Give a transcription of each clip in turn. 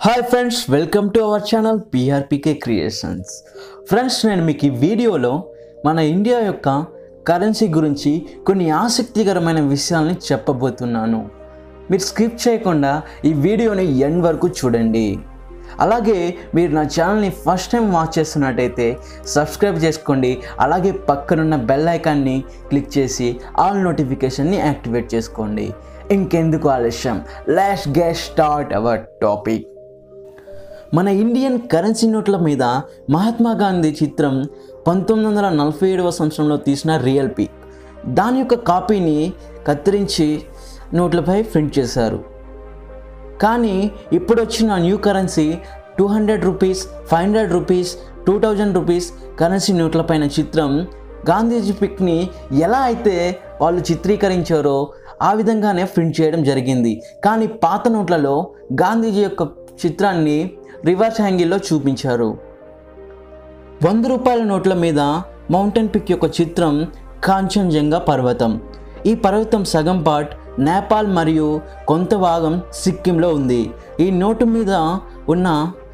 hi friends welcome to our channel PRPK creations friends నేను మీకు ఈ వీడియోలో మన ఇండియా యొక్క కరెన్సీ గురించి కొన్ని ఆసక్తికరమైన విషయాల్ని చెప్పబోతున్నాను మీరు స్కిప్ చేయకుండా ఈ వీడియోని ఎండ్ వరకు చూడండి అలాగే మీరు నా ఛానల్ని ఫస్ట్ టైం వాచ్ చేస్తున్నట్టయితే సబ్స్క్రైబ్ చేసుకోండి అలాగే పక్కనున్న బెల్ ఐకాన్ని క్లిక్ చేసి ఆల్ నోటిఫికేషన్ని యాక్టివేట్ చేసుకోండి ఇంకెందుకు ఆలస్యం లాస్ట్ గెట్ స్టార్ట్ అవర్ టాపిక్ మన ఇండియన్ కరెన్సీ నోట్ల మీద మహాత్మా గాంధీ చిత్రం పంతొమ్మిది వందల నలభై ఏడవ సంవత్సరంలో తీసిన రియల్ పిక్ దాని యొక్క కాపీని కత్తిరించి నోట్లపై ప్రింట్ చేశారు కానీ ఇప్పుడు వచ్చిన new currency two hundred rupees five hundred rupees two thousand rupees currency నోట్లపైన చిత్రం గాంధీజీ పిక్ని ఎలా అయితే వాళ్ళు చిత్రీకరించారో ఆ విధంగానే ప్రింట్ చేయడం జరిగింది కానీ పాత నోట్లలో గాంధీజీ యొక్క చిత్రాన్ని రివర్స్ యాంగిల్లో చూపించారు వంద రూపాయల నోట్ల మీద మౌంటైన్ పిక్ యొక్క చిత్రం కాంచన్జంగా పర్వతం ఈ పర్వతం సగం పార్ట్ నేపాల్ మరియు కొంత భాగం సిక్కింలో ఉంది ఈ నోటు మీద ఉన్న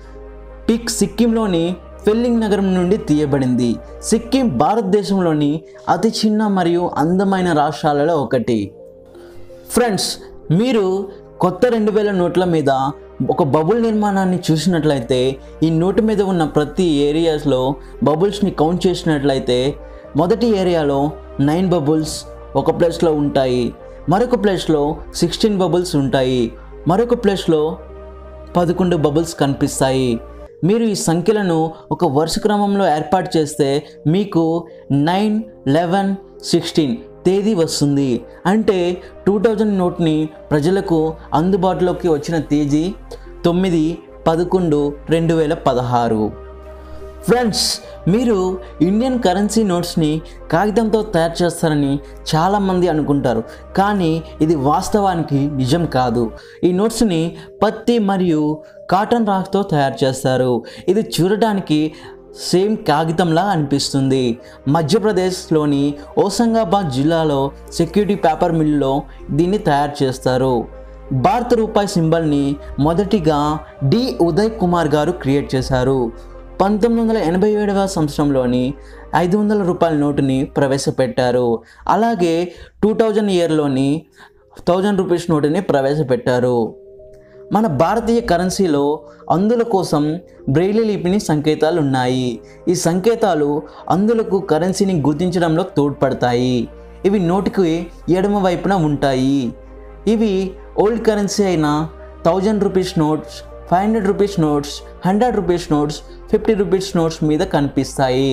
పిక్ సిక్కింలోని ఫెల్లింగ్ నగరం నుండి తీయబడింది సిక్కిం భారతదేశంలోని అతి చిన్న మరియు అందమైన రాష్ట్రాలలో ఒకటి ఫ్రెండ్స్ మీరు కొత్త రెండు వేల నోట్ల మీద ఒక బబుల్ నిర్మాణాన్ని చూసినట్లయితే ఈ నోటు మీద ఉన్న ప్రతి ఏరియాస్లో బబుల్స్ని కౌంట్ చేసినట్లయితే మొదటి ఏరియాలో నైన్ బబుల్స్ ఒక ప్లేస్లో ఉంటాయి మరొక ప్లేస్లో సిక్స్టీన్ బబుల్స్ ఉంటాయి మరొక ప్లేస్లో పదకొండు బబుల్స్ కనిపిస్తాయి మీరు ఈ సంఖ్యలను ఒక వరుస క్రమంలో ఏర్పాటు చేస్తే మీకు నైన్ లెవెన్ సిక్స్టీన్ తేదీ వస్తుంది అంటే టూ థౌజండ్ నోట్ని ప్రజలకు అందుబాటులోకి వచ్చిన తేదీ తొమ్మిది పదకొండు రెండు వేల పదహారు ఫ్రెండ్స్ మీరు ఇండియన్ కరెన్సీ నోట్స్ని కాగితంతో తయారు చేస్తారని చాలామంది అనుకుంటారు కానీ ఇది వాస్తవానికి నిజం కాదు ఈ నోట్స్ని పత్తి మరియు కాటన్ రాక్తో తయారు చేస్తారు ఇది చూడడానికి సేమ్ కాగితంలా అనిపిస్తుంది మధ్యప్రదేశ్లోని ఓసంగాబాద్ జిల్లాలో సెక్యూరిటీ పేపర్ మిల్లులో దీన్ని తయారు చేస్తారు భారత రూపాయి సింబల్ని మొదటిగా డి ఉదయ్ కుమార్ గారు క్రియేట్ చేశారు పంతొమ్మిది వందల ఎనభై ఏడవ సంవత్సరంలోని ఐదు వందల రూపాయల నోటుని ప్రవేశపెట్టారు అలాగే టూ థౌజండ్ ఇయర్లోని థౌజండ్ రూపీస్ నోటుని ప్రవేశపెట్టారు మన భారతీయ కరెన్సీలో అందుల కోసం బ్రెయిలీ లిపిని సంకేతాలు ఉన్నాయి ఈ సంకేతాలు అందులకు కరెన్సీని గుర్తించడంలో తోడ్పడతాయి ఇవి నోటికి ఎడమ వైపున ఉంటాయి ఇవి ఓల్డ్ కరెన్సీ అయిన thousand rupees notes five hundred rupees notes hundred rupees notes fifty rupees notes మీద కనిపిస్తాయి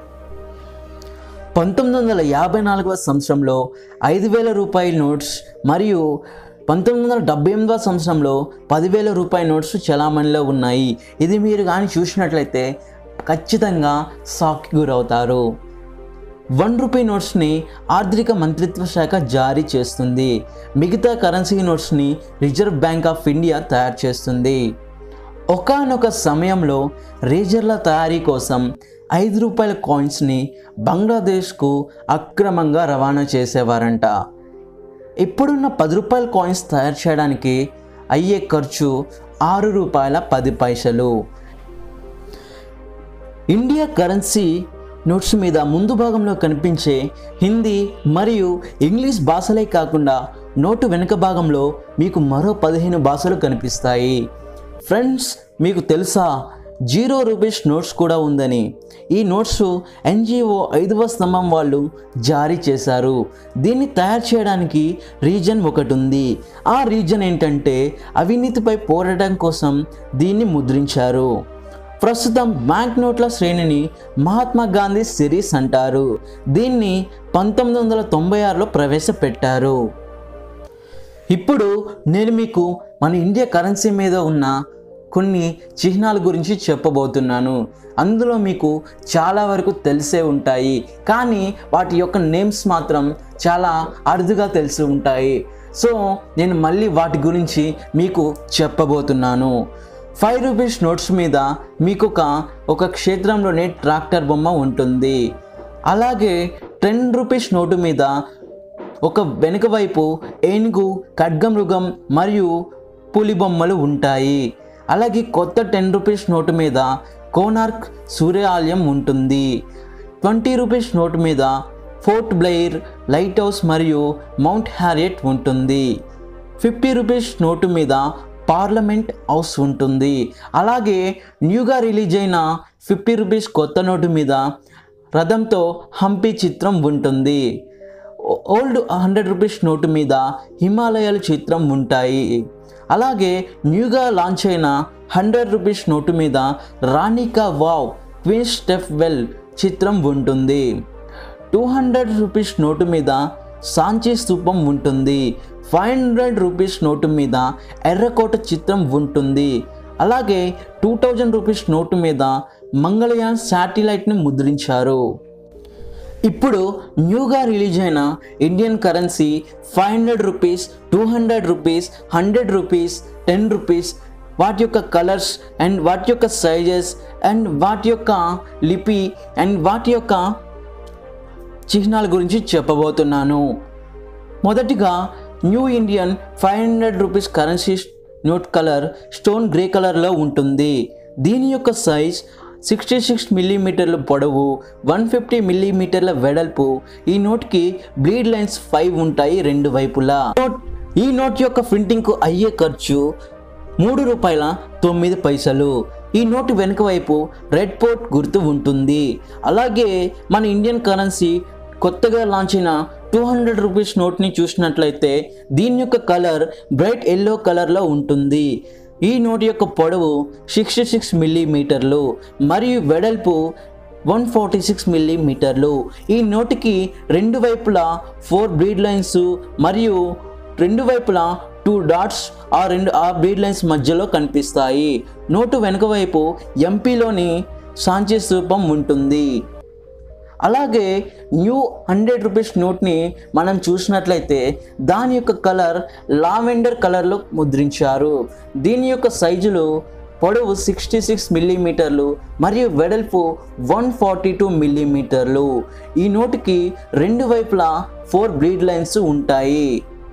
పంతొమ్మిది వందల యాభై నాలుగవ సంవత్సరంలో ఐదు వేల రూపాయల నోట్స్ మరియు పంతొమ్మిది వందల డెబ్బై ఎనిమిదవ సంవత్సరంలో పదివేల రూపాయల నోట్స్ చలామణిలో ఉన్నాయి ఇది మీరు కానీ చూసినట్లయితే ఖచ్చితంగా షాక్కి గురవుతారు వన్ రూపీ నోట్స్ని ఆర్థిక మంత్రిత్వ శాఖ జారీ చేస్తుంది మిగతా కరెన్సీ నోట్స్ని రిజర్వ్ బ్యాంక్ ఆఫ్ ఇండియా తయారు చేస్తుంది ఒకానొక సమయంలో రేజర్ల తయారీ కోసం ఐదు రూపాయల కాయిన్స్ని బంగ్లాదేశ్కు అక్రమంగా రవాణా చేసేవారంట ఇప్పుడున్న పది రూపాయల కాయిన్స్ తయారు చేయడానికి అయ్యే ఖర్చు ఆరు రూపాయల పది పైసలు ఇండియా కరెన్సీ నోట్స్ మీద ముందు భాగంలో కనిపించే హిందీ మరియు ఇంగ్లీష్ భాషలే కాకుండా నోటు వెనుక భాగంలో మీకు మరో పదిహేను భాషలు కనిపిస్తాయి ఫ్రెండ్స్ మీకు తెలుసా జీరో రూపీస్ నోట్స్ కూడా ఉందని ఈ నోట్స్ ఎన్జిఓ ఐదవ స్తంభం వాళ్ళు జారీ చేశారు దీన్ని తయారు చేయడానికి రీజన్ ఒకటి ఉంది ఆ రీజన్ ఏంటంటే అవినీతిపై పోరాటం కోసం దీన్ని ముద్రించారు ప్రస్తుతం బ్యాంక్ నోట్ల శ్రేణిని మహాత్మా గాంధీ సిరీస్ అంటారు దీన్ని పంతొమ్మిది వందల తొంభై ఆరులో ప్రవేశపెట్టారు ఇప్పుడు నేను మీకు మన ఇండియా కరెన్సీ మీద ఉన్న కొన్ని చిహ్నాల గురించి చెప్పబోతున్నాను అందులో మీకు చాలా వరకు తెలిసే ఉంటాయి కానీ వాటి యొక్క నేమ్స్ మాత్రం చాలా అరుదుగా తెలిసి ఉంటాయి సో నేను మళ్ళీ వాటి గురించి మీకు చెప్పబోతున్నాను ఫైవ్ రూపీస్ నోట్స్ మీద మీకు ఒక ఒక క్షేత్రంలోనే ట్రాక్టర్ బొమ్మ ఉంటుంది అలాగే టెన్ రూపీస్ నోటు మీద ఒక వెనుక వైపు ఏనుగు ఖడ్గమృగం మరియు పులి బొమ్మలు ఉంటాయి అలాగే కొత్త టెన్ రూపీస్ నోటు మీద కోనార్క్ సూర్యాలయం ఉంటుంది ట్వంటీ రూపీస్ నోటు మీద ఫోర్ట్ బ్లెయిర్ లైట్ హౌస్ మరియు మౌంట్ హ్యారియట్ ఉంటుంది ఫిఫ్టీ రూపీస్ నోటు మీద పార్లమెంట్ హౌస్ ఉంటుంది అలాగే న్యూగా రిలీజ్ అయిన ఫిఫ్టీ రూపీస్ కొత్త నోటు మీద రథంతో హంపి చిత్రం ఉంటుంది ఓ- ఓల్డ్ హండ్రెడ్ రూపీస్ నోటు మీద హిమాలయాల చిత్రం ఉంటాయి అలాగే న్యూగా లాంచ్ అయిన హండ్రెడ్ రూపీస్ నోటు మీద రాణికా వావ్ క్వీన్ స్టెఫ్ వెల్ చిత్రం ఉంటుంది టూ హండ్రెడ్ రూపీస్ నోటు మీద సాంచి స్తూపం ఉంటుంది ఫైవ్ హండ్రెడ్ రూపీస్ నోటు మీద ఎర్రకోట చిత్రం ఉంటుంది అలాగే టూ థౌజండ్ రూపీస్ నోటు మీద మంగళయాన్ శాటిలైట్ని ముద్రించారు ఇప్పుడు న్యూగా రిలీజ్ అయిన Indian currency five hundred rupees two hundred rupees hundred rupees ten rupees వాటి యొక్క కలర్స్ అండ్ వాటి యొక్క సైజెస్ అండ్ వాటి యొక్క లిపి అండ్ వాటి యొక్క చిహ్నాల గురించి చెప్పబోతున్నాను మొదటిగా new Indian five hundred rupees currency note colour stone grey కలర్లో ఉంటుంది దీని యొక్క సైజ్ సిక్స్టీ సిక్స్ మిల్లీమీటర్ల పొడవు వన్ ఫిఫ్టీ మిల్లీమీటర్ల వెడల్పు ఈ నోట్కి బ్లీడ్ లైన్స్ ఫైవ్ ఉంటాయి రెండు వైపులా నోట్ ఈ నోట్ యొక్క ప్రింటింగ్కు అయ్యే ఖర్చు మూడు రూపాయల తొమ్మిది పైసలు ఈ నోటు వెనుక వైపు రెడ్ పోర్ట్ గుర్తు ఉంటుంది అలాగే మన ఇండియన్ కరెన్సీ కొత్తగా లాంచ్ అయిన టూ హండ్రెడ్ రూపీస్ నోట్ని చూసినట్లయితే దీని యొక్క కలర్ బ్రైట్ ఎల్లో కలర్లో ఉంటుంది ఈ నోట్ యొక్క పొడవు సిక్స్టీ సిక్స్ మిల్లీమీటర్లు మరియు వెడల్పు వన్ ఫార్టీ సిక్స్ మిల్లీమీటర్లు ఈ నోటికి రెండు వైపులా ఫోర్ బ్రీడ్ లైన్స్ మరియు రెండు వైపులా టూ డాట్స్ ఆ రెండు ఆ బ్రీడ్ లైన్స్ మధ్యలో కనిపిస్తాయి నోటు వెనుక వైపు ఎంపీలోని సాంచి స్థూపం ఉంటుంది అలాగే న్యూ హండ్రెడ్ రూపీస్ నోట్ని మనం చూసినట్లయితే దాని యొక్క కలర్ లావెండర్ కలర్లో ముద్రించారు దీని యొక్క సైజులు పొడవు సిక్స్టీ సిక్స్ మిల్లీమీటర్లు మరియు వెడల్పు వన్ ఫార్టీ టూ మిల్లీమీటర్లు ఈ నోటుకి రెండు వైపులా ఫోర్ బ్రీడ్ లైన్స్ ఉంటాయి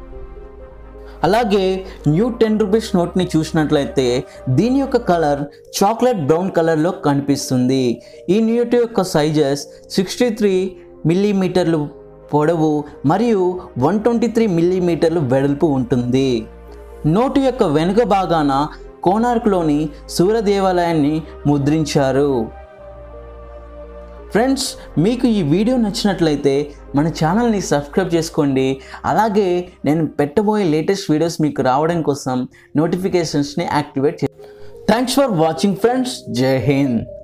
అలాగే న్యూ టెన్ రూపీస్ నోట్ని చూసినట్లయితే దీని యొక్క కలర్ చాక్లెట్ బ్రౌన్ కలర్లో కనిపిస్తుంది ఈ నోట్ యొక్క సైజెస్ సిక్స్టీ త్రీ మిల్లీమీటర్లు పొడవు మరియు వన్ ట్వంటీ త్రీ మిల్లీమీటర్లు వెడల్పు ఉంటుంది నోటు యొక్క వెనుక భాగాన కోనార్క్లోని సూర్య దేవాలయాన్ని ముద్రించారు ఫ్రెండ్స్ మీకు ఈ వీడియో నచ్చినట్లయితే మన ఛానల్ని సబ్స్క్రైబ్ చేసుకోండి అలాగే నేను పెట్టబోయే లేటెస్ట్ వీడియోస్ మీకు రావడం కోసం నోటిఫికేషన్స్ని యాక్టివేట్ చే థ్యాంక్స్ ఫర్ వాచింగ్ ఫ్రెండ్స్ జై హింద్